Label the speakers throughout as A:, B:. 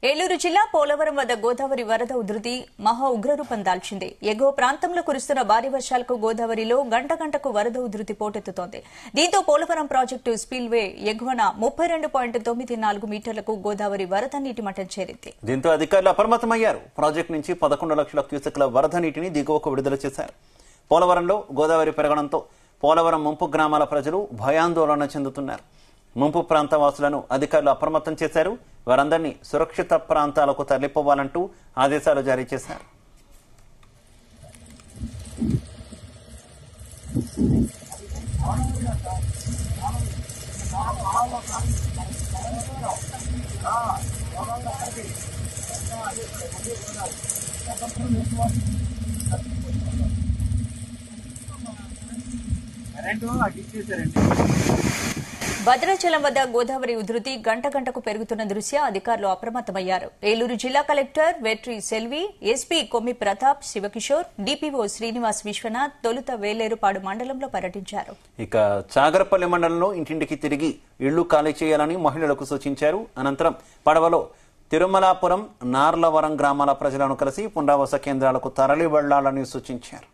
A: ఏలూరు జిల్లా పోలవరం వద్ద గోదావరి వరద ఉధృతి మహా ఉగ్రరూపం దాల్చింది ఎగువ ప్రాంతంలో కురుస్తున్న భారీ వర్షాలకు గోదావరిలో గంట గంటకు వరద ఉధృతి పోటెత్తుతోంది దీంతో పోలవరం ప్రాజెక్టు స్పిల్వే ఎగువన ముప్పై రెండు పాయింట్ తొమ్మిది నాలుగు మీటర్లకు గోదావరి వరద నీటి మట్టం చేరింది
B: దీంతో అధికారులు అప్రమత్తమయ్యారు ప్రాజెక్టు నుంచి పదకొండు లక్షల క్యూసెక్ల వరద నీటిని దిగువకు విడుదల చేశారు పోలవరంలో గోదావరి పెరగడంతో పోలవరం ముంపు గ్రామాల ప్రజలు భయాందోళన చెందుతున్నారు ముంపు ప్రాంత వాసులను అధికారులు అప్రమత్తం చేశారు వారందరినీ సురక్షిత ప్రాంతాలకు తరలిపోవాలంటూ ఆదేశాలు జారీ చేశారు
A: భద్రాచలం వద్ద గోదావరి ఉధృతి గంట గంటకు పెరుగుతున్న దృష్ట్యా అధికారులు అప్రమత్తమయ్యారు ఏలూరు జిల్లా collector Vetri Selvi SP Kommi Pratap Shivakishore DPO Srinivas Vishwanath తొలుత వేలేరుపాడు మండలంలో పర్యటించారు
B: ఇక చాగరపల్లి మండలంలో ఇంటింటికి తిరిగి ఇళ్లు ఖాళీ చేయాలని మహిళలకు సూచించారు అనంతరం పడవలో తిరుమలాపురం నార్లవరం గ్రామాల ప్రజలను కలిసి పునరావాస కేంద్రాలకు తరలి వెళ్లాలని సూచించారు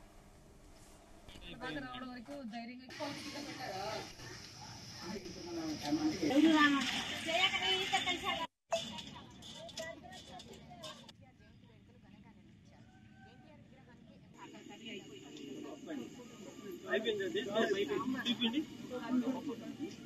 C: అయిపోయింది